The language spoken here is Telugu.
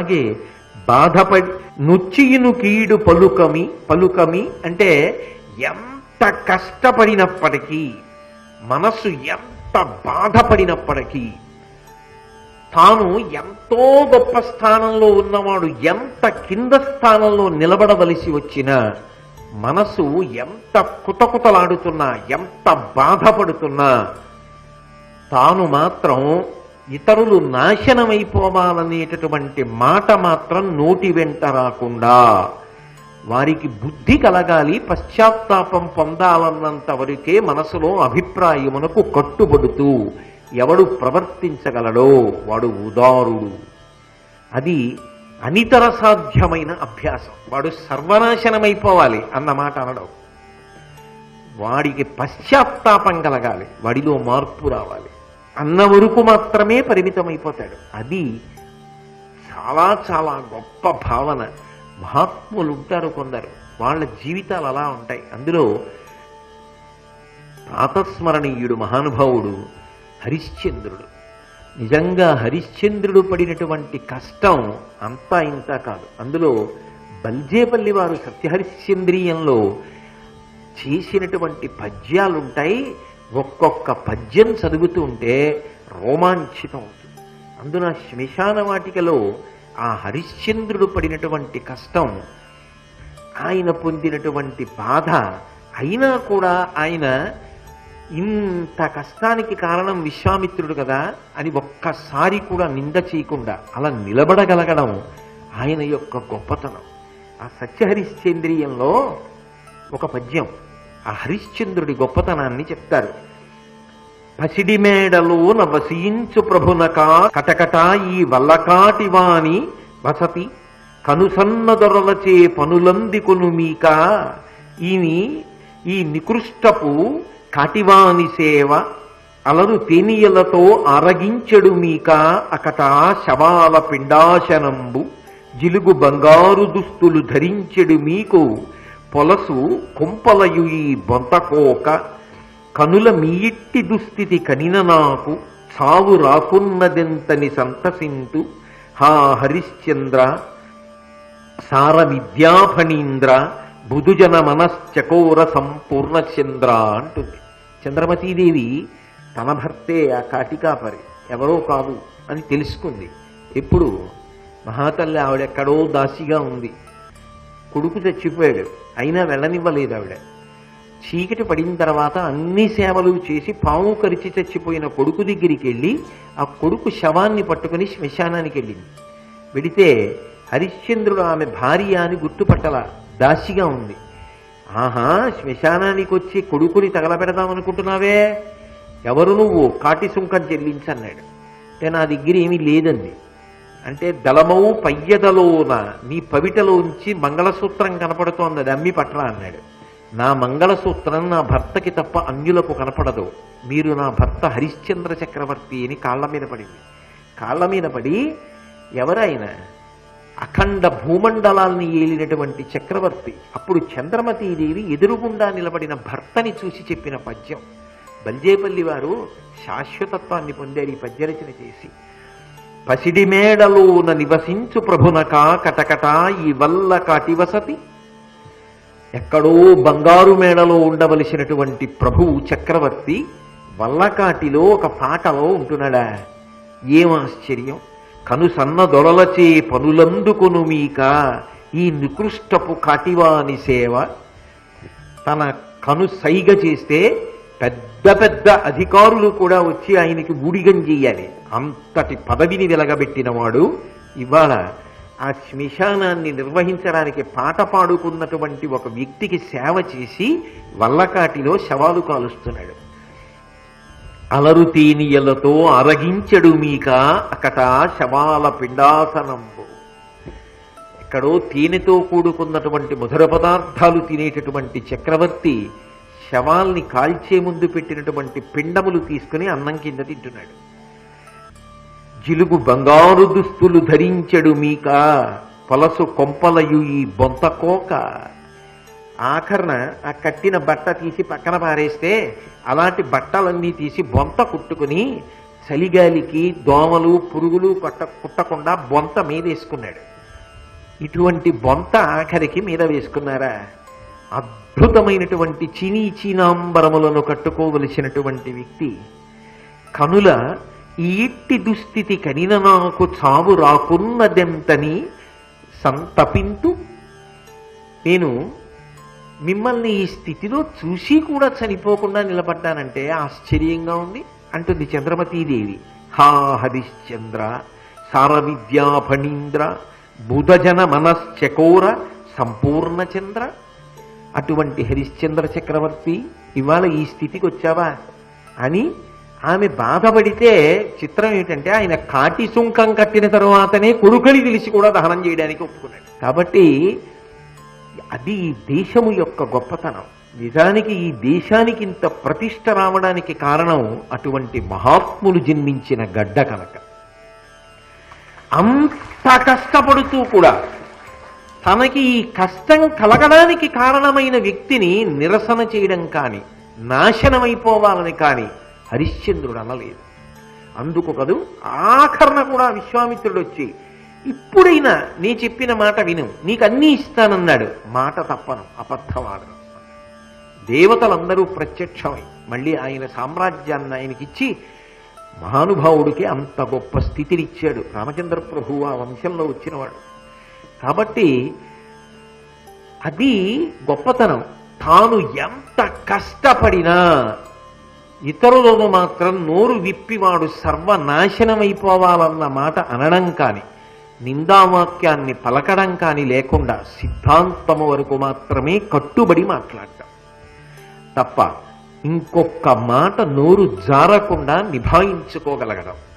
అలాగే బాధపడి నుచ్చియును కీడు పలుకమి పలుకమి అంటే ఎంత కష్టపడినప్పటికీ మనస్సు ఎంత బాధపడినప్పటికీ తాను ఎంతో గొప్ప స్థానంలో ఉన్నవాడు ఎంత కింద స్థానంలో నిలబడవలసి వచ్చినా మనసు ఎంత కుతకుతలాడుతున్నా ఎంత బాధపడుతున్నా తాను మాత్రం ఇతరులు నాశనమైపోవాలనేటటువంటి మాట మాత్రం నోటి వెంట రాకుండా వారికి బుద్ధి కలగాలి పశ్చాత్తాపం పొందాలన్నంత వరకే మనసులో అభిప్రాయమునకు కట్టుబడుతూ ఎవడు ప్రవర్తించగలడో వాడు ఉదారుడు అది అనితర సాధ్యమైన అభ్యాసం వాడు సర్వనాశనమైపోవాలి అన్న మాట అనడం వాడికి పశ్చాత్తాపం కలగాలి వాడిలో మార్పు రావాలి అన్న వరకు మాత్రమే పరిమితమైపోతాడు అది చాలా చాలా గొప్ప భావన మహాత్ములు ఉంటారు కొందరు వాళ్ళ జీవితాలు అలా ఉంటాయి అందులో ప్రాతస్మరణీయుడు మహానుభావుడు హరిశ్చంద్రుడు నిజంగా హరిశ్చంద్రుడు పడినటువంటి కష్టం అంతా ఇంత కాదు అందులో బల్జేపల్లి వారు సత్యహరిశ్చంద్రీయంలో చేసినటువంటి పద్యాలుంటాయి ఒక్కొక్క పద్యం చదువుతూ ఉంటే రోమాంచితం అవుతుంది అందున శ్మశాన వాటికలో ఆ హరిశ్చంద్రుడు పడినటువంటి కష్టం ఆయన పొందినటువంటి బాధ అయినా కూడా ఆయన ఇంత కష్టానికి కారణం విశ్వామిత్రుడు కదా అని ఒక్కసారి కూడా నింద చేయకుండా అలా నిలబడగలగడం ఆయన యొక్క గొప్పతనం ఆ సత్యహరిశ్చంద్రియంలో ఒక పద్యం ఆ హరిశ్చంద్రుడి గొప్పతనాన్ని చెప్తారు పసిడి మేడలో నవసించు ప్రభునక కటకట ఈ వల్లకాటి వాణి వసతి కనుసన్న దొరలచే పనులందికొను మీక ఈని ఈ నికృష్టపు కాటివాని సేవ అలరు తేనియలతో ఆరగించెడు మీక అకట శవాల పిండాశనంబు జిలుగు బంగారు దుస్తులు ధరించెడు మీకు పొలసు కుంపలయు ఈ బొంతకోక కనుల మీయిట్టి దుస్థితి కనిన నాకు చావు రాకున్నదెంతని సంతసింతు హా హరిశ్చంద్ర సార విద్యాఫణీంద్ర బుధుజన మనశ్చకోర సంపూర్ణ చంద్ర అంటుంది చంద్రమతీదేవి తన భర్తే ఆ కాటికాపరి ఎవరో కాదు అని తెలుసుకుంది ఎప్పుడు మహాతల్లి ఆవిడెక్కడో దాసిగా ఉంది కొడుకు చచ్చిపోయాడు అయినా వెళ్ళనివ్వలేదు ఆవిడ చీకటి పడిన తర్వాత అన్ని సేవలు చేసి పాము కరిచి చచ్చిపోయిన కొడుకు దగ్గరికి వెళ్ళి ఆ కొడుకు శవాన్ని పట్టుకుని శ్మశానానికి వెళ్ళింది వెడితే హరిశ్చంద్రుడు ఆమె భార్య అని గుర్తుపట్టల దాసిగా ఉంది ఆహా శ్మశానానికి వచ్చి కొడుకుని తగలబెడదామనుకుంటున్నావే ఎవరు నువ్వు కాటి సుంకం చెల్లించన్నాడు అంటే నా దగ్గర ఏమీ లేదండి అంటే దళమౌ పయ్యదలోన నీ పవిటలోంచి మంగళసూత్రం కనపడుతోంది అది అమ్మి పట్రా అన్నాడు నా మంగళసూత్రం నా భర్తకి తప్ప అన్యులకు కనపడదు మీరు నా భర్త హరిశ్చంద్ర చక్రవర్తి అని కాళ్ళ మీద పడింది కాళ్ళ మీద పడి ఎవరైనా అఖండ భూమండలాల్ని ఏలినటువంటి చక్రవర్తి అప్పుడు చంద్రమతీదేవి ఎదురుగుండా నిలబడిన భర్తని చూసి చెప్పిన పద్యం బల్జేపల్లి వారు శాశ్వతత్వాన్ని పొందారు ఈ పద్యరచన చేసి పసిడి మేడలోన నివసించు ప్రభునక కటకట ఈ వల్ల కాటి వసతి ఎక్కడో బంగారు మేడలో ఉండవలసినటువంటి ప్రభువు చక్రవర్తి వల్లకాటిలో ఒక పాటలో ఉంటున్నాడా ఏం ఆశ్చర్యం కను సన్న దొరలచే పనులందుకొను మీక ఈ నికృష్టపు కాటివాని సేవ తన కను సైగ చేస్తే పెద్ద పెద్ద అధికారులు కూడా వచ్చి ఆయనకి ఊడిగం చెయ్యాలి అంతటి పదవిని వెలగబెట్టిన వాడు ఇవాళ ఆ శ్మశానాన్ని నిర్వహించడానికి పాట పాడుకున్నటువంటి ఒక వ్యక్తికి సేవ చేసి వల్లకాటిలో శవాలు కాలుస్తున్నాడు అలరు తేనియలతో అరగించడు మీక అకట శవాల పిండాసనంబు ఎక్కడో తేనెతో కూడుకున్నటువంటి మధుర పదార్థాలు తినేటటువంటి చక్రవర్తి శవాల్ని కాల్చే ముందు పెట్టినటువంటి పిండములు తీసుకుని అన్నం కింద తింటున్నాడు జిలుగు బంగారు దుస్తులు ధరించడు మీక పొలసు కొంపలయు ఈ బొంతకోక ఆఖరణ ఆ కట్టిన బట్ట తీసి పక్కన పారేస్తే అలాంటి బట్టలన్నీ తీసి బొంత కుట్టుకుని చలిగాలికి దోమలు పురుగులు కొట్ట కుట్టకుండా బొంత మీదేసుకున్నాడు ఇటువంటి బొంత ఆఖరికి మీద వేసుకున్నారా అద్భుతమైనటువంటి చినీ చీనాంబరములను కట్టుకోవలసినటువంటి వ్యక్తి కనుల ఈ ఇట్టి దుస్థితి కనిన నాకు చావు రాకున్నదెంతని సంతపింతు నేను మిమ్మల్ని ఈ స్థితిలో చూసి కూడా చనిపోకుండా నిలబడ్డానంటే ఆశ్చర్యంగా ఉంది అంటుంది చంద్రమతీదేవి హా హరిశ్చంద్ర సారవిద్యా ఫణీంద్ర బుధజన మనశ్చకోర సంపూర్ణ చంద్ర అటువంటి హరిశ్చంద్ర చక్రవర్తి ఇవాళ ఈ స్థితికి వచ్చావా అని ఆమె బాధపడితే చిత్రం ఏంటంటే ఆయన కాటి సుంకం కట్టిన తరువాతనే కొడుకని తెలిసి కూడా దహనం చేయడానికి ఒప్పుకున్నాడు కాబట్టి అది ఈ దేశము యొక్క గొప్పతనం నిజానికి ఈ దేశానికి ఇంత ప్రతిష్ట రావడానికి కారణం అటువంటి మహాత్ములు జన్మించిన గడ్డ కనుక అంత కష్టపడుతూ కూడా తనకి ఈ కష్టం కలగడానికి కారణమైన వ్యక్తిని నిరసన చేయడం కానీ నాశనమైపోవాలని కానీ హరిశ్చంద్రుడు అనలేదు అందుకు కదూ ఆఖరణ కూడా విశ్వామిత్రుడు వచ్చి ఇప్పుడైనా నీ చెప్పిన మాట విను నీకు అన్నీ ఇస్తానన్నాడు మాట తప్పను అబద్ధవాడను దేవతలందరూ ప్రత్యక్షమై మళ్ళీ ఆయన సామ్రాజ్యాన్ని ఆయనకిచ్చి మహానుభావుడికి అంత గొప్ప స్థితినిచ్చాడు రామచంద్ర ప్రభువు ఆ వంశంలో వచ్చినవాడు కాబట్టి అది గొప్పతనం తాను ఎంత కష్టపడినా ఇతరులను మాత్రం నోరు విప్పివాడు సర్వనాశనమైపోవాలన్న మాట అనడం కాని నిందావాక్యాన్ని పలకడం కాని లేకుండా సిద్ధాంతము వరకు మాత్రమే కట్టుబడి మాట్లాడటం తప్ప ఇంకొక మాట నోరు జారకుండా నిభాయించుకోగలగడం